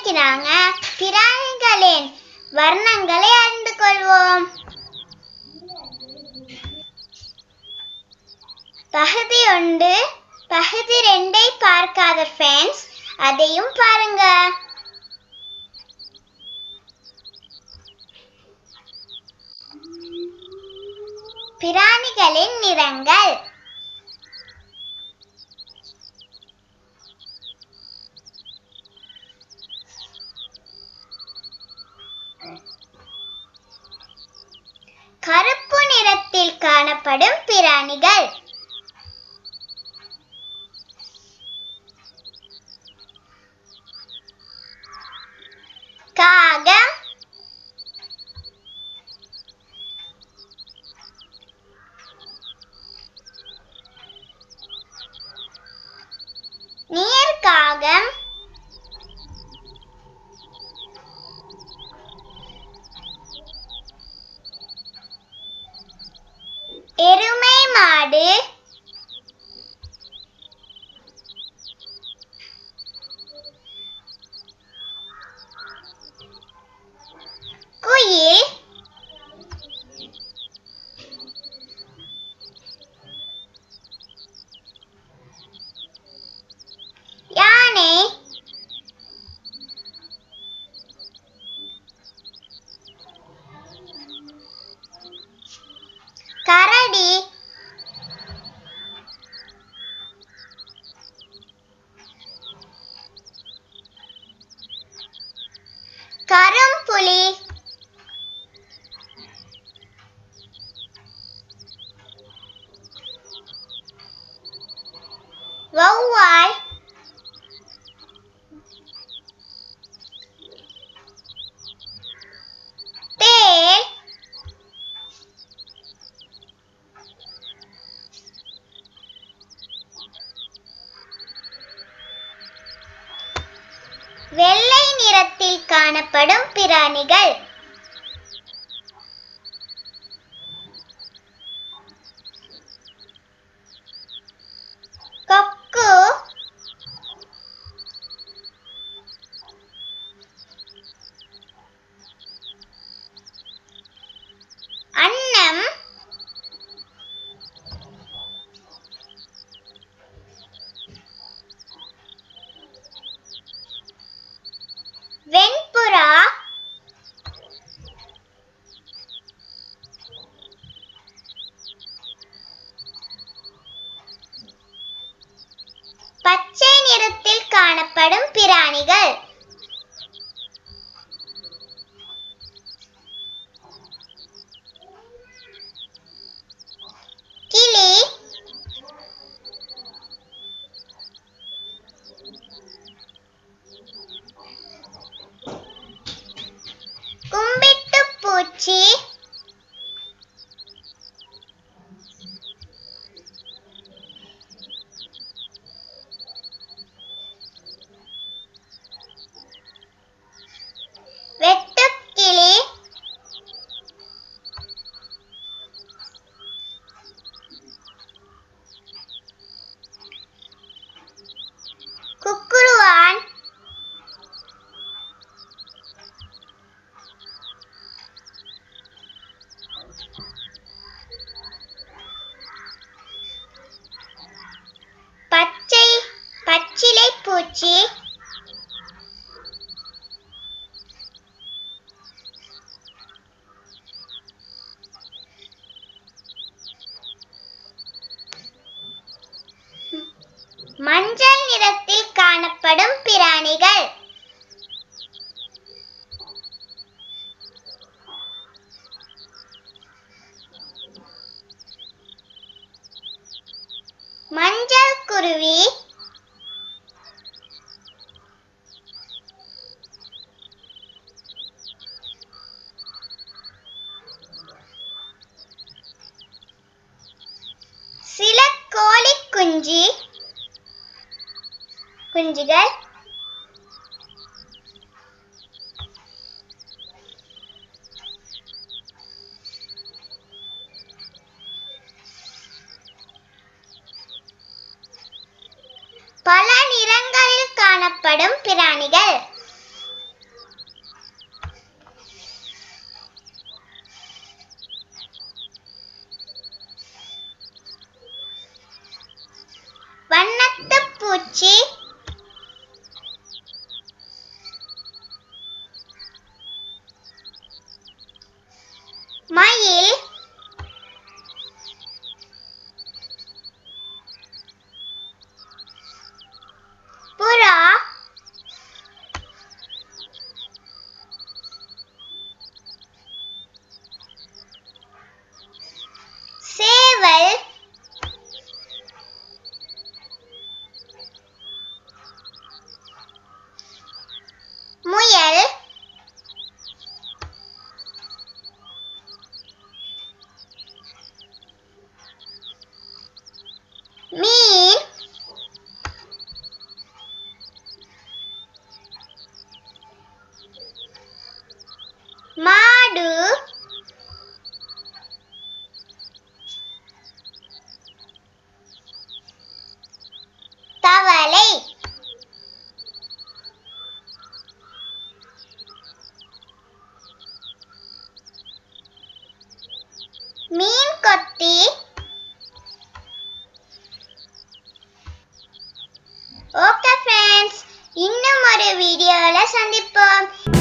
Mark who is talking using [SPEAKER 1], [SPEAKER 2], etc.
[SPEAKER 1] இன்னைக்கு நாங்க பிராணிகளின் வர்ணங்களை அறிந்து கொள்வோம் பகுதி ஒன்று பகுதி ரெண்டை பார்க்காத ஃப்ரெண்ட்ஸ் அதையும் பாருங்க பிராணிகளின் நிறங்கள் கருப்பு நிறத்தில் காணப்படும் பிராணிகள் காகம் நீர்க்காகம் எருமை மாடு குயில் யானை கரடி கரும்புலி வௌவால் தேள் வெள்ளை நிறத்தில் காணப்படும் பிராணிகள் கொக்கு அன்னம் வெண்புறா பச்சை நிறத்தில் காணப்படும் பிராணிகள் கிளி கும்பிட்டு பூச்சி வெட்டுக்கிளி குக்குருவான் பச்சை பச்சிலை பூச்சி மஞ்சள் நிறத்தில் காணப்படும் பிராணிகள் மஞ்சள் குருவி சில கோழி குஞ்சு குஞ்சுகள் பல நிறங்களில் காணப்படும் பிராணிகள் மீன் மாடு தவளை மீன் கொத்தி ஓகே ஃப்ரெண்ட்ஸ் இன்னும் ஒரு வீடியோவில் சந்திப்போம்